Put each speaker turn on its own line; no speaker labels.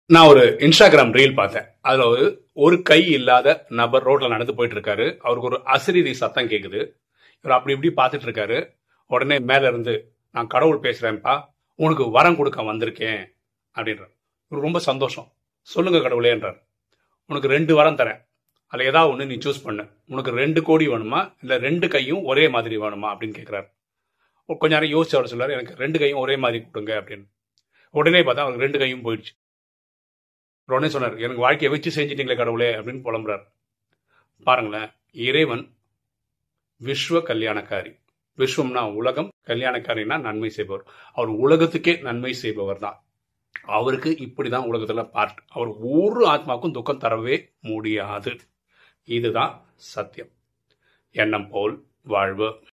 நான் ஒரு Instagram reel பார்த்தேன் அதுல ஒரு ஒரு கை இல்லாத நபர் ரோட்ல நடந்து போயிட்டு இருக்காரு அவருக்கு ஒரு அசிரீரி சத்தம் கேக்குது இவர் அப்படி இப்படி பார்த்துட்டு இருக்காரு உடனே மேல இருந்து நான் கடவுள் பேசுறேன்ப்பா உனக்கு வரம் கொடுக்க வந்திருக்கேன் அப்படின்றார் இவர் ரொம்ப சந்தோஷம் சொல்லுங்க கடவுளே என்றார் உனக்கு ரெண்டு வரம் தரேன் அதில் ஏதாவது ஒன்று நீ சூஸ் பண்ணு உனக்கு ரெண்டு கோடி வேணுமா இல்லை ரெண்டு கையும் ஒரே மாதிரி வேணுமா அப்படின்னு கேட்குறாரு கொஞ்ச நேரம் யோசிச்சு அவர் சொல்றாரு எனக்கு ரெண்டு கையும் ஒரே மாதிரி கொடுங்க அப்படின்னு உடனே பார்த்தா அவருக்கு ரெண்டு கையும் போயிடுச்சு உடனே சொன்னார் எனக்கு வாழ்க்கையை வச்சு செஞ்சிட்டீங்களே கடவுளே அப்படின்னு புலம்புறார் பாருங்களேன் இறைவன் விஸ்வ கல்யாணக்காரி விஸ்வம்னா உலகம் கல்யாணக்காரினா நன்மை செய்பவர் அவர் உலகத்துக்கே நன்மை செய்பவர் தான் அவருக்கு இப்படிதான் உலகத்துல பார்ட் அவர் ஒரு ஆத்மாவுக்கும் துக்கம் தரவே முடியாது இதுதான் சத்தியம் எண்ணம் போல் வாழ்வு